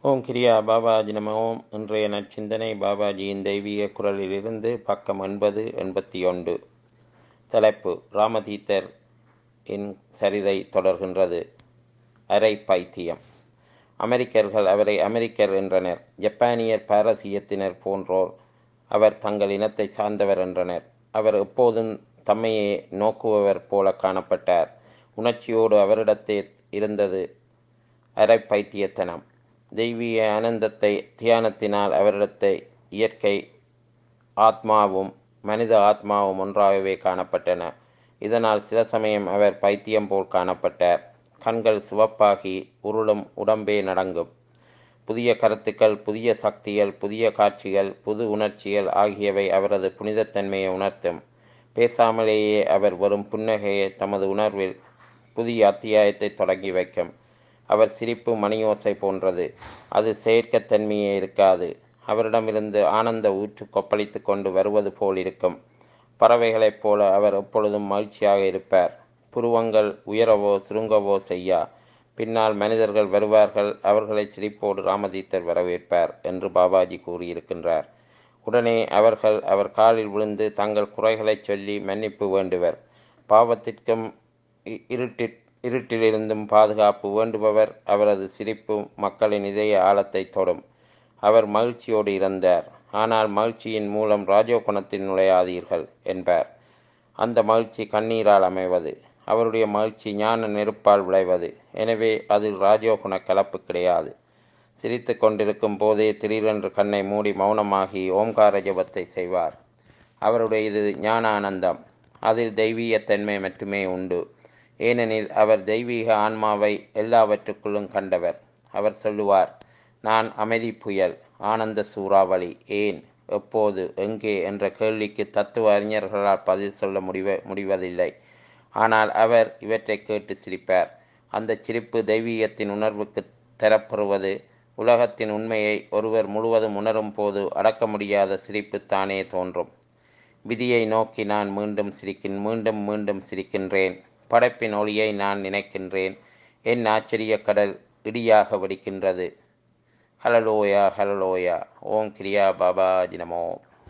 ஓம் கிரியா பாபாஜி நம ஓம் இன்றைய நற்சிந்தனை பாபாஜியின் தெய்வீக குரலிலிருந்து பக்கம் எண்பது எண்பத்தி ஒன்று தலைப்பு ராமதீத்தர் இன் சரிதை தொடர்கின்றது அரை பைத்தியம் அமெரிக்கர்கள் அவரை அமெரிக்கர் என்றனர் ஜப்பானியர் பாரசீகத்தினர் போன்றோர் அவர் தங்கள் இனத்தை சார்ந்தவர் என்றனர் அவர் எப்போதும் தம்மையே நோக்குபவர் போல காணப்பட்டார் உணர்ச்சியோடு அவரிடத்தே இருந்தது அரை பைத்தியத்தனம் தெய்வீக ஆனந்தத்தை தியானத்தினால் அவரிடத்தை இயற்கை ஆத்மாவும் மனித ஆத்மாவும் ஒன்றாகவே காணப்பட்டன இதனால் சில சமயம் அவர் பைத்தியம் போல் காணப்பட்டார் கண்கள் சிவப்பாகி உருளும் உடம்பே நடங்கும் புதிய கருத்துக்கள் புதிய சக்திகள் புதிய காட்சிகள் புது உணர்ச்சிகள் ஆகியவை அவரது புனிதத்தன்மையை உணர்த்தும் பேசாமலேயே அவர் வரும் புன்னகையை தமது உணர்வில் புதிய அத்தியாயத்தை தொடங்கி வைக்கும் அவர் சிரிப்பு மணியோசை போன்றது அது செயற்கத்தன்மையே இருக்காது அவரிடமிருந்து ஆனந்த ஊற்று கொப்பளித்து கொண்டு வருவது போல் இருக்கும் பறவைகளைப் போல அவர் எப்பொழுதும் மகிழ்ச்சியாக இருப்பார் புருவங்கள் உயரவோ சுருங்கவோ செய்யா பின்னால் மனிதர்கள் வருவார்கள் அவர்களை சிரிப்போடு ராமதீத்தர் வரவேற்பார் என்று பாபாஜி கூறியிருக்கின்றார் உடனே அவர்கள் அவர் காலில் விழுந்து தங்கள் குறைகளைச் சொல்லி மன்னிப்பு வேண்டுவர் பாவத்திற்கும் இருட்டிற் இருட்டிலிருந்தும் பாதுகாப்பு வேண்டுபவர் அவரது சிரிப்பு மக்களின் இதய ஆழத்தை தொடும் அவர் மகிழ்ச்சியோடு இருந்தார் ஆனால் மகிழ்ச்சியின் மூலம் ராஜோகுணத்தில் நுழையாதீர்கள் என்பார் அந்த மகிழ்ச்சி கண்ணீரால் அமைவது அவருடைய மகிழ்ச்சி ஞான நெருப்பால் விளைவது எனவே அதில் ராஜோகுண கலப்பு கிடையாது சிரித்து கொண்டிருக்கும் போதே திடீரென்று கண்ணை மூடி மௌனமாகி ஓம்கார ஜபத்தை செய்வார் அவருடைய இது ஞான ஆனந்தம் அதில் தெய்வீகத்தன்மை மட்டுமே உண்டு ஏனெனில் அவர் தெய்வீக ஆன்மாவை எல்லாவற்றுக்குள்ளும் கண்டவர் அவர் சொல்லுவார் நான் அமைதி புயல் ஆனந்த சூறாவளி ஏன் எப்போது எங்கே என்ற கேள்விக்கு தத்துவ அறிஞர்களால் பதில் சொல்ல முடிவ முடிவதில்லை ஆனால் அவர் இவற்றை கேட்டு சிரிப்பார் அந்த சிரிப்பு தெய்வீகத்தின் உணர்வுக்கு தரப்பெறுவது உலகத்தின் உண்மையை ஒருவர் முழுவதும் உணரும் போது அடக்க முடியாத சிரிப்பு தானே தோன்றும் விதியை நோக்கி நான் மீண்டும் சிரிக்கின் மீண்டும் மீண்டும் சிரிக்கின்றேன் படைப்பின் ஒளியை நான் நினைக்கின்றேன் என் ஆச்சரிய கடல் இடியாக வெடிக்கின்றது ஹலலோயா ஹலலோயா ஓம் கிரியா பாபா ஜினமோ